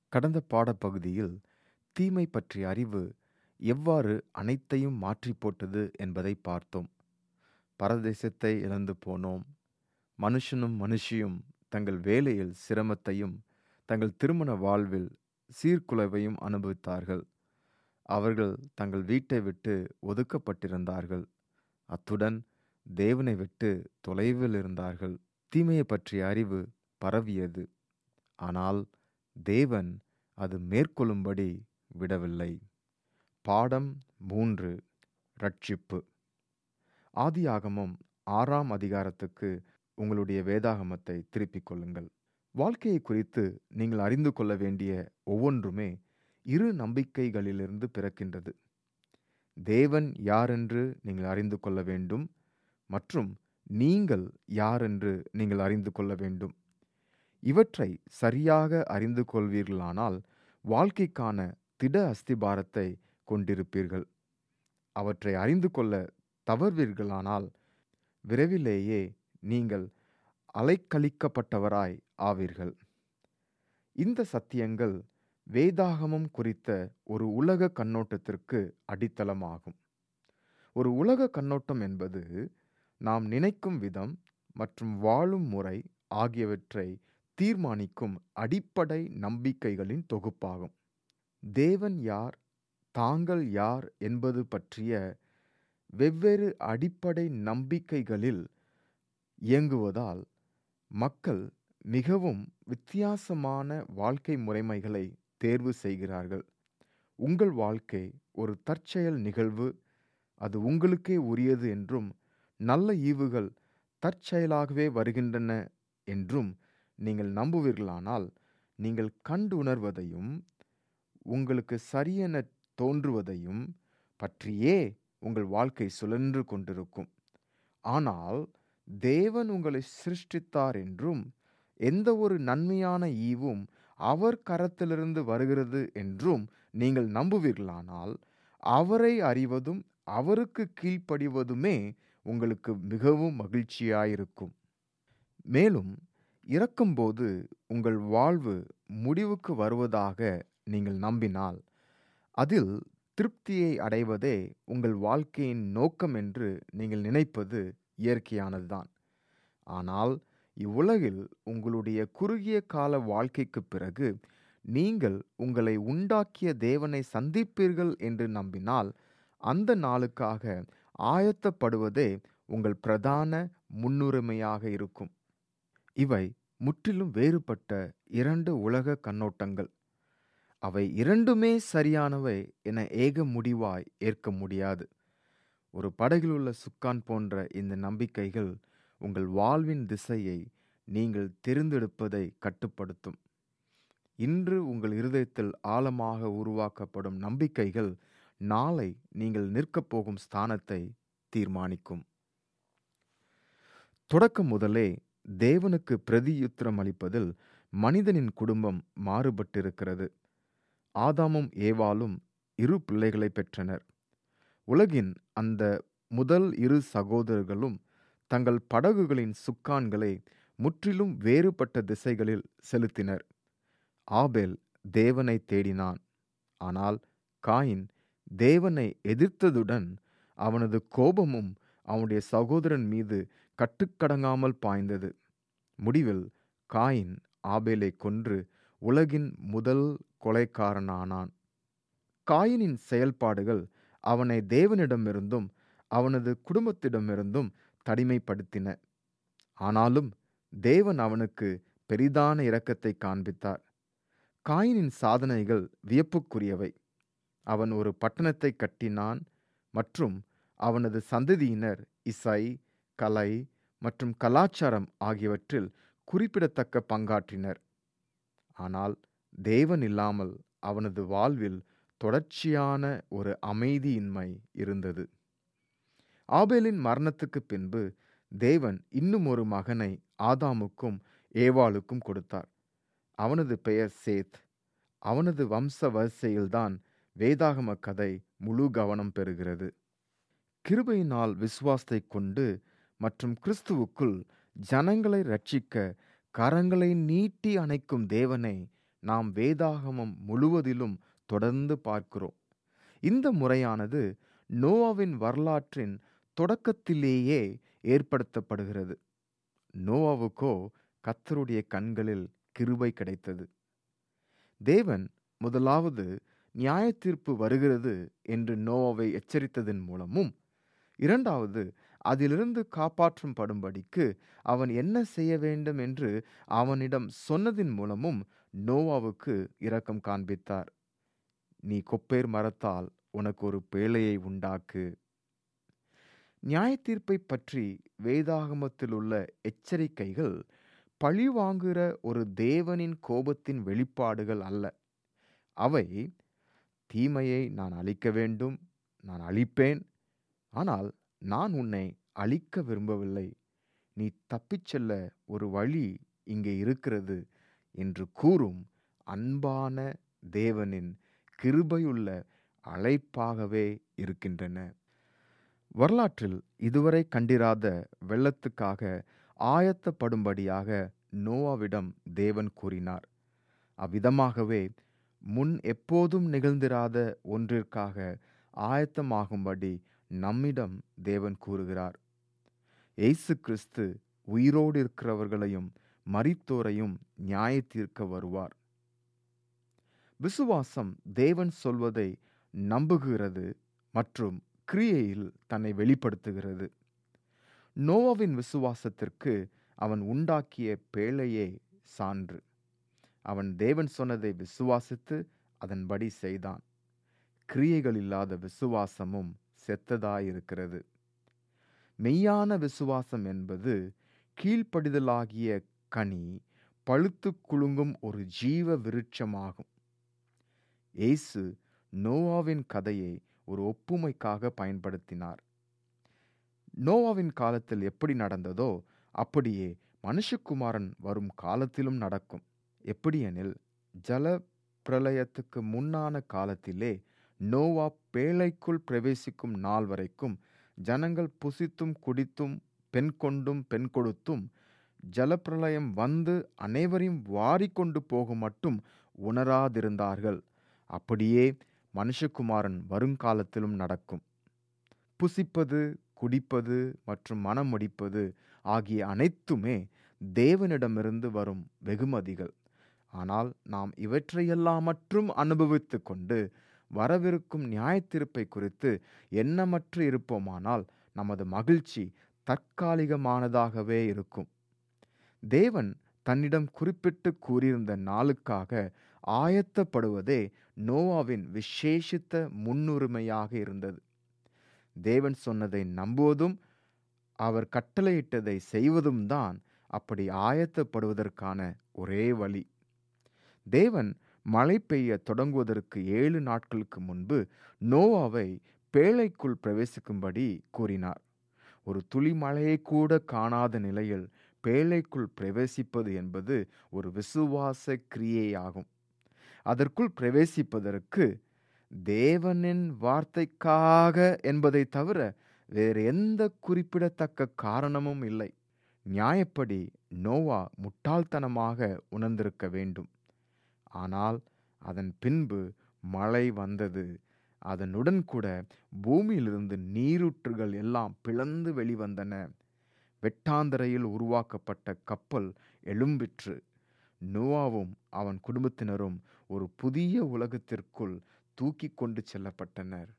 கடந்த பாடப்பகுதியில் தீமை பற்றிய அறிவு எவ்வாறு அனைத்தையும் மாற்றி போட்டது என்பதை பார்த்தோம் பரதேசத்தை இழந்து போனோம் மனுஷனும் மனுஷியும் தங்கள் வேலையில் சிரமத்தையும் தங்கள் திருமண வாழ்வில் சீர்குலைவையும் அனுபவித்தார்கள் அவர்கள் தங்கள் வீட்டை விட்டு ஒதுக்கப்பட்டிருந்தார்கள் அத்துடன் தேவனை விட்டு தொலைவில் இருந்தார்கள் தீமையை பற்றிய அறிவு பரவியது ஆனால் தேவன் அது மேற்கொள்ளும்படி விடவில்லை பாடம் மூன்று ரட்சிப்பு ஆதியாகமம் ஆறாம் அதிகாரத்துக்கு உங்களுடைய வேதாகமத்தை திருப்பிக் கொள்ளுங்கள் வாழ்க்கையை குறித்து நீங்கள் அறிந்து கொள்ள வேண்டிய ஒவ்வொன்றுமே இரு நம்பிக்கைகளிலிருந்து பிறக்கின்றது தேவன் யாரென்று நீங்கள் அறிந்து கொள்ள வேண்டும் மற்றும் நீங்கள் யாரென்று நீங்கள் அறிந்து கொள்ள வேண்டும் இவற்றை சரியாக அறிந்து கொள்வீர்களானால் வாழ்க்கைக்கான திட அஸ்திபாரத்தை கொண்டிருப்பீர்கள் அவற்றை அறிந்து கொள்ள தவறுவீர்களானால் விரைவிலேயே நீங்கள் அலைக்கழிக்கப்பட்டவராய் ஆவீர்கள் இந்த சத்தியங்கள் வேதாகமம் குறித்த ஒரு உலக கண்ணோட்டத்திற்கு அடித்தளமாகும் ஒரு உலக கண்ணோட்டம் என்பது நாம் நினைக்கும் விதம் மற்றும் வாழும் முறை ஆகியவற்றை தீர்மானிக்கும் அடிப்படை நம்பிக்கைகளின் தொகுப்பாகும் தேவன் யார் தாங்கள் யார் என்பது பற்றிய வெவ்வேறு அடிப்படை நம்பிக்கைகளில் இயங்குவதால் மக்கள் மிகவும் வித்தியாசமான வாழ்க்கை முறைமைகளை தேர்வு செய்கிறார்கள் உங்கள் வாழ்க்கை ஒரு தற்செயல் நிகழ்வு அது உங்களுக்கே உரியது என்றும் நல்ல ஈவுகள் தற்செயலாகவே வருகின்றன என்றும் நீங்கள் நம்புவீர்களானால் நீங்கள் கண்டு உணர்வதையும் உங்களுக்கு சரியென தோன்றுவதையும் பற்றியே உங்கள் வாழ்க்கை சுழன்று கொண்டிருக்கும் ஆனால் தேவன் உங்களை சிருஷ்டித்தார் என்றும் எந்த ஒரு நன்மையான ஈவும் அவர் கரத்திலிருந்து வருகிறது என்றும் நீங்கள் நம்புவீர்களானால் அவரை அறிவதும் அவருக்கு கீழ்ப்படிவதுமே உங்களுக்கு மிகவும் மகிழ்ச்சியாயிருக்கும் மேலும் இறக்கும்போது உங்கள் வாழ்வு முடிவுக்கு வருவதாக நீங்கள் நம்பினால் அதில் திருப்தியை அடைவதே உங்கள் வாழ்க்கையின் நோக்கம் என்று நீங்கள் நினைப்பது இயற்கையானதுதான் ஆனால் இவ்வுலகில் உங்களுடைய குறுகிய கால வாழ்க்கைக்கு பிறகு நீங்கள் உங்களை உண்டாக்கிய தேவனை சந்திப்பீர்கள் என்று நம்பினால் அந்த நாளுக்காக ஆயத்தப்படுவதே உங்கள் பிரதான முன்னுரிமையாக இருக்கும் இவை முற்றிலும் வேறுபட்ட இரண்டு உலக கண்ணோட்டங்கள் அவை இரண்டுமே சரியானவை என ஏக முடிவாய் ஏற்க முடியாது ஒரு படகில் உள்ள சுக்கான் போன்ற இந்த நம்பிக்கைகள் உங்கள் வாழ்வின் திசையை நீங்கள் தெரிந்தெடுப்பதை கட்டுப்படுத்தும் இன்று உங்கள் இருதயத்தில் ஆழமாக உருவாக்கப்படும் நம்பிக்கைகள் நாளை நீங்கள் நிற்கப் போகும் ஸ்தானத்தை தீர்மானிக்கும் தொடக்கம் முதலே தேவனுக்கு பிரதியுத்திரம் அளிப்பதில் மனிதனின் குடும்பம் மாறுபட்டிருக்கிறது ஆதாமும் ஏவாலும் இரு பிள்ளைகளை பெற்றனர் உலகின் அந்த முதல் இரு சகோதரர்களும் தங்கள் படகுகளின் சுக்கான்களை முற்றிலும் வேறுபட்ட திசைகளில் செலுத்தினர் ஆபேல் தேவனை தேடினான் ஆனால் காயின் தேவனை எதிர்த்ததுடன் அவனது கோபமும் அவனுடைய சகோதரன் மீது கட்டுக்கடங்காமல் பாய்ந்தது முடிவில் காயின் ஆபேலை கொன்று உலகின் முதல் கொலைக்காரனானான் காயினின் செயல்பாடுகள் அவனை தேவனிடமிருந்தும் அவனது குடும்பத்திடமிருந்தும் தனிமைப்படுத்தின ஆனாலும் தேவன் அவனுக்கு பெரிதான இரக்கத்தை காண்பித்தார் காயினின் சாதனைகள் வியப்புக்குரியவை அவன் ஒரு பட்டணத்தை கட்டினான் மற்றும் அவனது சந்ததியினர் இசை கலை மற்றும் கலாச்சாரம் ஆகியவற்றில் குறிப்பிடத்தக்க பங்காற்றினர் ஆனால் தேவன் இல்லாமல் அவனது வாழ்வில் தொடர்ச்சியான ஒரு அமைதியின்மை இருந்தது ஆபேலின் மரணத்துக்கு பின்பு தேவன் இன்னும் ஒரு மகனை ஆதாமுக்கும் ஏவாளுக்கும் கொடுத்தார் அவனது பெயர் சேத் அவனது வம்ச வரிசையில்தான் வேதாகம கதை முழு கவனம் பெறுகிறது கிருபையினால் விசுவாசத்தை கொண்டு மற்றும் கிறிஸ்துவுக்குள் ஜனங்களை ரட்சிக்க கரங்களை நீட்டி அணைக்கும் தேவனை நாம் வேதாகமம் முழுவதிலும் தொடர்ந்து பார்க்கிறோம் இந்த முறையானது நோவாவின் வரலாற்றின் தொடக்கத்திலேயே ஏற்படுத்தப்படுகிறது நோவாவுக்கோ கத்தருடைய கண்களில் கிருபை கிடைத்தது தேவன் முதலாவது நியாயத்தீர்ப்பு வருகிறது என்று நோவாவை எச்சரித்ததன் மூலமும் இரண்டாவது அதிலிருந்து காப்பாற்றும் படும்படிக்கு அவன் என்ன செய்ய வேண்டும் என்று அவனிடம் சொன்னதின் மூலமும் நோவாவுக்கு இரக்கம் காண்பித்தார் நீ கொப்பேர் மரத்தால் உனக்கு ஒரு பேழையை உண்டாக்கு நியாயத்தீர்ப்பை பற்றி வேதாகமத்தில் உள்ள எச்சரிக்கைகள் பழிவாங்குகிற ஒரு தேவனின் கோபத்தின் வெளிப்பாடுகள் அல்ல அவை தீமையை நான் அழிக்க வேண்டும் நான் அழிப்பேன் ஆனால் நான் உன்னை அழிக்க விரும்பவில்லை நீ தப்பிச் செல்ல ஒரு வழி இங்கே இருக்கிறது என்று கூறும் அன்பான தேவனின் கிருபையுள்ள அழைப்பாகவே இருக்கின்றன வரலாற்றில் இதுவரை கண்டிராத வெள்ளத்துக்காக ஆயத்தப்படும்படியாக நோவாவிடம் தேவன் கூறினார் அவ்விதமாகவே முன் எப்போதும் நிகழ்ந்திராத ஒன்றிற்காக ஆயத்தமாகும்படி நம்மிடம் தேவன் கூறுகிறார் இயேசு கிறிஸ்து உயிரோடு இருக்கிறவர்களையும் மரித்தோரையும் நியாய தீர்க்க வருவார் விசுவாசம் தேவன் சொல்வதை நம்புகிறது மற்றும் கிரியையில் தன்னை வெளிப்படுத்துகிறது நோவாவின் விசுவாசத்திற்கு அவன் உண்டாக்கிய பேழையே சான்று அவன் தேவன் சொன்னதை விசுவாசித்து அதன்படி செய்தான் கிரியைகள் இல்லாத விசுவாசமும் செத்ததாயிருக்கிறது மெய்யான விசுவாசம் என்பது கீழ்ப்படிதலாகிய கனி பழுத்து குலுங்கும் ஒரு ஜீவ விருட்சமாகும் இயேசு நோவாவின் கதையை ஒரு ஒப்புமைக்காக பயன்படுத்தினார் நோவாவின் காலத்தில் எப்படி நடந்ததோ அப்படியே மனுஷகுமாரன் வரும் காலத்திலும் நடக்கும் எப்படியெனில் ஜல பிரளயத்துக்கு முன்னான காலத்திலே நோவா பேழைக்குள் பிரவேசிக்கும் நாள் வரைக்கும் ஜனங்கள் புசித்தும் குடித்தும் பெண் கொண்டும் பெண் கொடுத்தும் ஜலப்பிரளயம் வந்து அனைவரையும் வாரிக்கொண்டு போகும் மட்டும் உணராதிருந்தார்கள் அப்படியே மனுஷகுமாரன் வருங்காலத்திலும் நடக்கும் புசிப்பது குடிப்பது மற்றும் மனம் முடிப்பது ஆகிய அனைத்துமே தேவனிடமிருந்து வரும் வெகுமதிகள் ஆனால் நாம் இவற்றையெல்லாம் மற்றும் அனுபவித்து கொண்டு வரவிருக்கும் நியாயத்தீர்ப்பை குறித்து எண்ணமற்று இருப்போமானால் நமது மகிழ்ச்சி தற்காலிகமானதாகவே இருக்கும் தேவன் தன்னிடம் குறிப்பிட்டு கூறியிருந்த நாளுக்காக ஆயத்தப்படுவதே நோவாவின் விசேஷித்த முன்னுரிமையாக இருந்தது தேவன் சொன்னதை நம்புவதும் அவர் கட்டளையிட்டதை செய்வதும் தான் அப்படி ஆயத்தப்படுவதற்கான ஒரே வழி தேவன் மழை பெய்ய தொடங்குவதற்கு ஏழு நாட்களுக்கு முன்பு நோவாவை பேழைக்குள் பிரவேசிக்கும்படி கூறினார் ஒரு துளி மழையை கூட காணாத நிலையில் பேழைக்குள் பிரவேசிப்பது என்பது ஒரு விசுவாச கிரியையாகும் அதற்குள் பிரவேசிப்பதற்கு தேவனின் வார்த்தைக்காக என்பதை தவிர வேறு எந்த குறிப்பிடத்தக்க காரணமும் இல்லை நியாயப்படி நோவா முட்டாள்தனமாக உணர்ந்திருக்க வேண்டும் ஆனால் அதன் பின்பு மழை வந்தது அதனுடன் கூட பூமியிலிருந்து நீரூற்றுகள் எல்லாம் பிளந்து வெளிவந்தன வெட்டாந்தரையில் உருவாக்கப்பட்ட கப்பல் எழும்பிற்று நோவாவும் அவன் குடும்பத்தினரும் ஒரு புதிய உலகத்திற்குள் தூக்கி கொண்டு செல்லப்பட்டனர்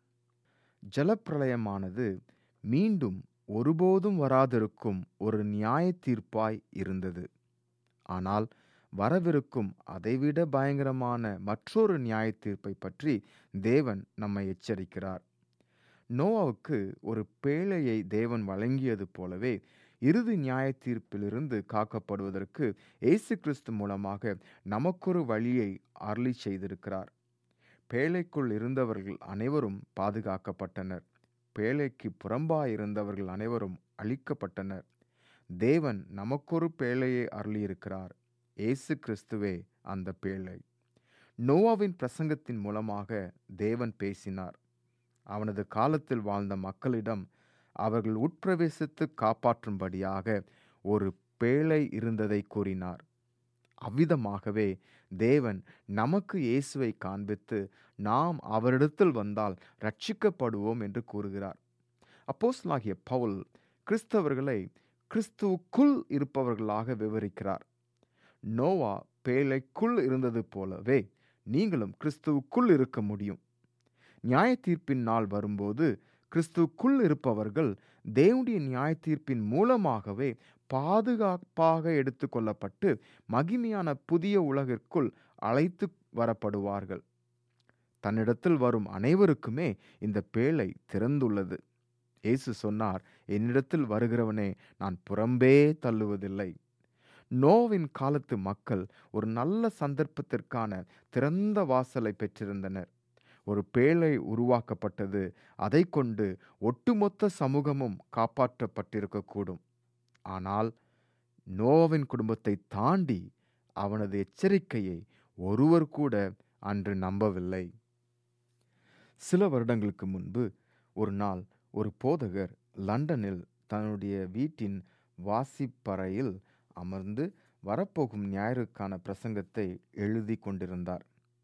ஜலப்பிரளயமானது மீண்டும் ஒருபோதும் வராதிருக்கும் ஒரு நியாய தீர்ப்பாய் இருந்தது ஆனால் வரவிருக்கும் அதைவிட பயங்கரமான மற்றொரு நியாய தீர்ப்பை பற்றி தேவன் நம்மை எச்சரிக்கிறார் நோவாவுக்கு ஒரு பேழையை தேவன் வழங்கியது போலவே இறுதி நியாய தீர்ப்பிலிருந்து காக்கப்படுவதற்கு இயேசு கிறிஸ்து மூலமாக நமக்கொரு வழியை அருளி செய்திருக்கிறார் பேழைக்குள் இருந்தவர்கள் அனைவரும் பாதுகாக்கப்பட்டனர் பேழைக்கு புறம்பாயிருந்தவர்கள் அனைவரும் அழிக்கப்பட்டனர் தேவன் நமக்கொரு பேழையை அருளியிருக்கிறார் இயேசு கிறிஸ்துவே அந்த பேழை நோவாவின் பிரசங்கத்தின் மூலமாக தேவன் பேசினார் அவனது காலத்தில் வாழ்ந்த மக்களிடம் அவர்கள் உட்பிரவேசித்து காப்பாற்றும்படியாக ஒரு பேழை இருந்ததை கூறினார் அவ்விதமாகவே தேவன் நமக்கு இயேசுவை காண்பித்து நாம் அவரிடத்தில் வந்தால் ரட்சிக்கப்படுவோம் என்று கூறுகிறார் அப்போஸ்தலனாகிய பவுல் கிறிஸ்தவர்களை கிறிஸ்துவுக்குள் இருப்பவர்களாக விவரிக்கிறார் நோவா பேழைக்குள் இருந்தது போலவே நீங்களும் கிறிஸ்துவுக்குள் இருக்க முடியும் நியாய தீர்ப்பின் நாள் வரும்போது கிறிஸ்துவுக்குள் இருப்பவர்கள் தேவனுடைய நியாய தீர்ப்பின் மூலமாகவே பாதுகாப்பாக எடுத்துக்கொள்ளப்பட்டு மகிமையான புதிய உலகிற்குள் அழைத்து வரப்படுவார்கள் தன்னிடத்தில் வரும் அனைவருக்குமே இந்த பேழை திறந்துள்ளது இயேசு சொன்னார் என்னிடத்தில் வருகிறவனே நான் புறம்பே தள்ளுவதில்லை நோவின் காலத்து மக்கள் ஒரு நல்ல சந்தர்ப்பத்திற்கான திறந்த வாசலை பெற்றிருந்தனர் ஒரு பேழை உருவாக்கப்பட்டது அதை கொண்டு ஒட்டுமொத்த சமூகமும் காப்பாற்றப்பட்டிருக்கக்கூடும் ஆனால் நோவின் குடும்பத்தை தாண்டி அவனது எச்சரிக்கையை ஒருவர் கூட அன்று நம்பவில்லை சில வருடங்களுக்கு முன்பு ஒரு நாள் ஒரு போதகர் லண்டனில் தன்னுடைய வீட்டின் வாசிப்பறையில் அமர்ந்து வரப்போகும் ஞாயிறுக்கான பிரசங்கத்தை எழுதி கொண்டிருந்தார்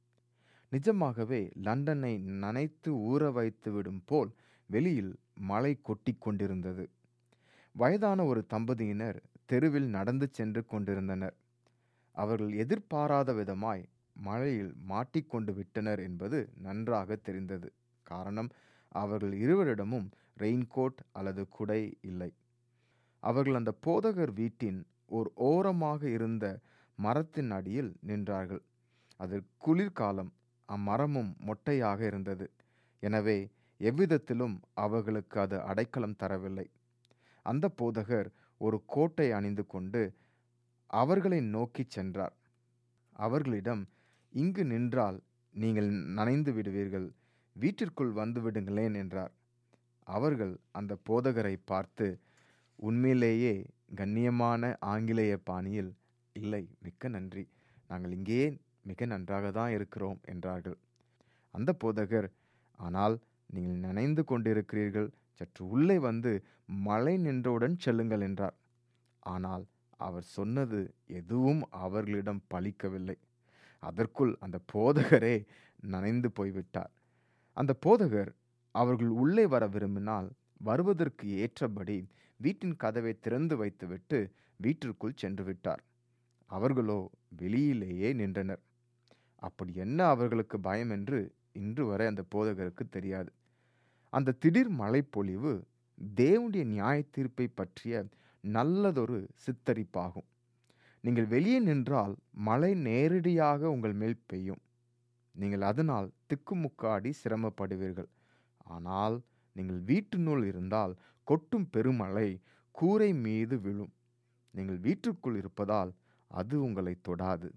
நிஜமாகவே லண்டனை நனைத்து ஊற வைத்து விடும் போல் வெளியில் மழை கொட்டி கொண்டிருந்தது வயதான ஒரு தம்பதியினர் தெருவில் நடந்து சென்று கொண்டிருந்தனர் அவர்கள் எதிர்பாராத விதமாய் மழையில் மாட்டிக்கொண்டு விட்டனர் என்பது நன்றாக தெரிந்தது காரணம் அவர்கள் இருவரிடமும் ரெயின்கோட் அல்லது குடை இல்லை அவர்கள் அந்த போதகர் வீட்டின் ஓர் ஓரமாக இருந்த மரத்தின் அடியில் நின்றார்கள் அது குளிர்காலம் அம்மரமும் மொட்டையாக இருந்தது எனவே எவ்விதத்திலும் அவர்களுக்கு அது அடைக்கலம் தரவில்லை அந்த போதகர் ஒரு கோட்டை அணிந்து கொண்டு அவர்களை நோக்கி சென்றார் அவர்களிடம் இங்கு நின்றால் நீங்கள் நனைந்து விடுவீர்கள் வீட்டிற்குள் வந்து விடுங்களேன் என்றார் அவர்கள் அந்த போதகரை பார்த்து உண்மையிலேயே கண்ணியமான ஆங்கிலேய பாணியில் இல்லை மிக்க நன்றி நாங்கள் இங்கேயே மிக நன்றாக தான் இருக்கிறோம் என்றார்கள் அந்த போதகர் ஆனால் நீங்கள் நனைந்து கொண்டிருக்கிறீர்கள் சற்று உள்ளே வந்து மழை நின்றவுடன் செல்லுங்கள் என்றார் ஆனால் அவர் சொன்னது எதுவும் அவர்களிடம் பலிக்கவில்லை அதற்குள் அந்த போதகரே நனைந்து போய்விட்டார் அந்த போதகர் அவர்கள் உள்ளே வர விரும்பினால் வருவதற்கு ஏற்றபடி வீட்டின் கதவை திறந்து வைத்துவிட்டு வீட்டிற்குள் சென்று விட்டார் அவர்களோ வெளியிலேயே நின்றனர் அப்படி என்ன அவர்களுக்கு பயம் என்று இன்று வரை அந்த போதகருக்கு தெரியாது அந்த திடீர் மழைப்பொழிவு தேவனுடைய நியாய தீர்ப்பை பற்றிய நல்லதொரு சித்தரிப்பாகும் நீங்கள் வெளியே நின்றால் மழை நேரடியாக உங்கள் மேல் பெய்யும் நீங்கள் அதனால் திக்குமுக்காடி சிரமப்படுவீர்கள் ஆனால் நீங்கள் வீட்டினுள் இருந்தால் கொட்டும் பெருமழை கூரை மீது விழும் நீங்கள் வீட்டுக்குள் இருப்பதால் அது உங்களை தொடாது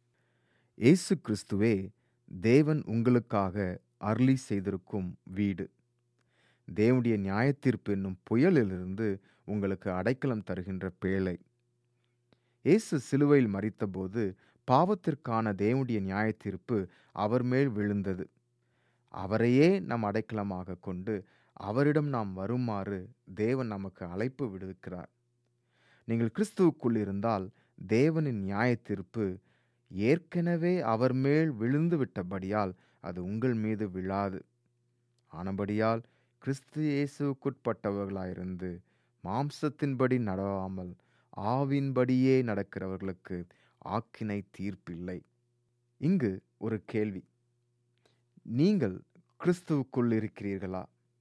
இயேசு கிறிஸ்துவே தேவன் உங்களுக்காக அருளி செய்திருக்கும் வீடு தேவனுடைய நியாயத்தீர்ப்பு என்னும் புயலிலிருந்து உங்களுக்கு அடைக்கலம் தருகின்ற பேழை இயேசு சிலுவையில் மறித்தபோது பாவத்திற்கான தேவனுடைய நியாயத்தீர்ப்பு அவர் மேல் விழுந்தது அவரையே நம் அடைக்கலமாக கொண்டு அவரிடம் நாம் வருமாறு தேவன் நமக்கு அழைப்பு விடுக்கிறார் நீங்கள் கிறிஸ்துவுக்குள் இருந்தால் தேவனின் நியாயத்தீர்ப்பு ஏற்கனவே அவர் மேல் விழுந்து விட்டபடியால் அது உங்கள் மீது விழாது ஆனபடியால் கிறிஸ்து இயேசுக்குட்பட்டவர்களாயிருந்து மாம்சத்தின்படி நடவாமல் ஆவின்படியே நடக்கிறவர்களுக்கு ஆக்கினை தீர்ப்பில்லை இங்கு ஒரு கேள்வி நீங்கள் கிறிஸ்துவுக்குள் இருக்கிறீர்களா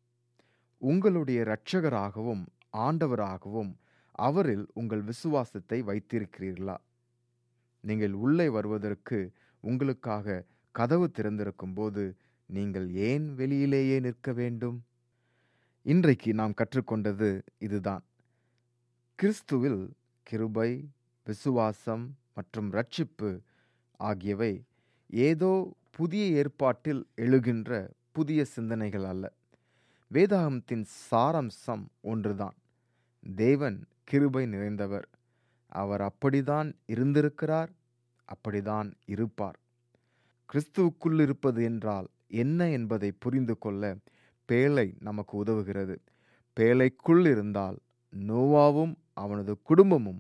உங்களுடைய இரட்சகராகவும் ஆண்டவராகவும் அவரில் உங்கள் விசுவாசத்தை வைத்திருக்கிறீர்களா நீங்கள் உள்ளே வருவதற்கு உங்களுக்காக கதவு திறந்திருக்கும் போது நீங்கள் ஏன் வெளியிலேயே நிற்க வேண்டும் இன்றைக்கு நாம் கற்றுக்கொண்டது இதுதான் கிறிஸ்துவில் கிருபை விசுவாசம் மற்றும் ரட்சிப்பு ஆகியவை ஏதோ புதிய ஏற்பாட்டில் எழுகின்ற புதிய சிந்தனைகள் அல்ல வேதாகமத்தின் சாரம்சம் ஒன்றுதான் தேவன் கிருபை நிறைந்தவர் அவர் அப்படிதான் இருந்திருக்கிறார் அப்படிதான் இருப்பார் கிறிஸ்துவுக்குள் இருப்பது என்றால் என்ன என்பதை புரிந்து கொள்ள பேழை நமக்கு உதவுகிறது பேழைக்குள் இருந்தால் நோவாவும் அவனது குடும்பமும்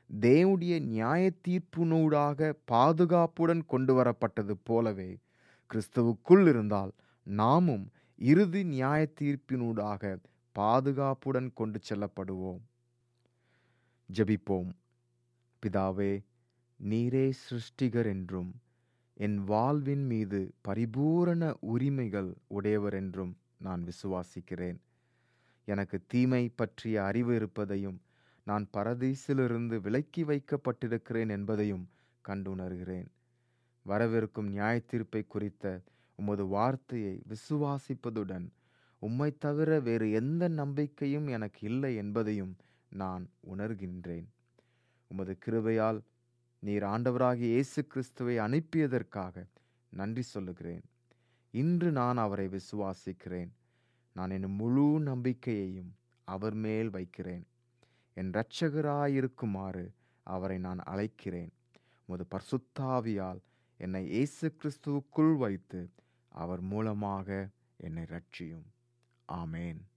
தேவனுடைய நியாய தீர்ப்பினூடாக பாதுகாப்புடன் கொண்டு வரப்பட்டது போலவே கிறிஸ்துவுக்குள் இருந்தால் நாமும் இறுதி நியாய தீர்ப்பினூடாக பாதுகாப்புடன் கொண்டு செல்லப்படுவோம் ஜெபிப்போம் பிதாவே நீரே சிருஷ்டிகர் என்றும் என் வாழ்வின் மீது பரிபூரண உரிமைகள் உடையவர் என்றும் நான் விசுவாசிக்கிறேன் எனக்கு தீமை பற்றிய அறிவு இருப்பதையும் நான் பரதீசிலிருந்து விலக்கி வைக்கப்பட்டிருக்கிறேன் என்பதையும் கண்டுணர்கிறேன் வரவிருக்கும் நியாய தீர்ப்பை குறித்த உமது வார்த்தையை விசுவாசிப்பதுடன் உம்மை தவிர வேறு எந்த நம்பிக்கையும் எனக்கு இல்லை என்பதையும் நான் உணர்கின்றேன் உமது கிருபையால் நீர் ஆண்டவராகிய இயேசு கிறிஸ்துவை அனுப்பியதற்காக நன்றி சொல்லுகிறேன் இன்று நான் அவரை விசுவாசிக்கிறேன் நான் என் முழு நம்பிக்கையையும் அவர் மேல் வைக்கிறேன் என் இரட்சகராயிருக்குமாறு அவரை நான் அழைக்கிறேன் உமது பர்சுத்தாவியால் என்னை இயேசு கிறிஸ்துவுக்குள் வைத்து அவர் மூலமாக என்னை ரட்சியும் ஆமேன்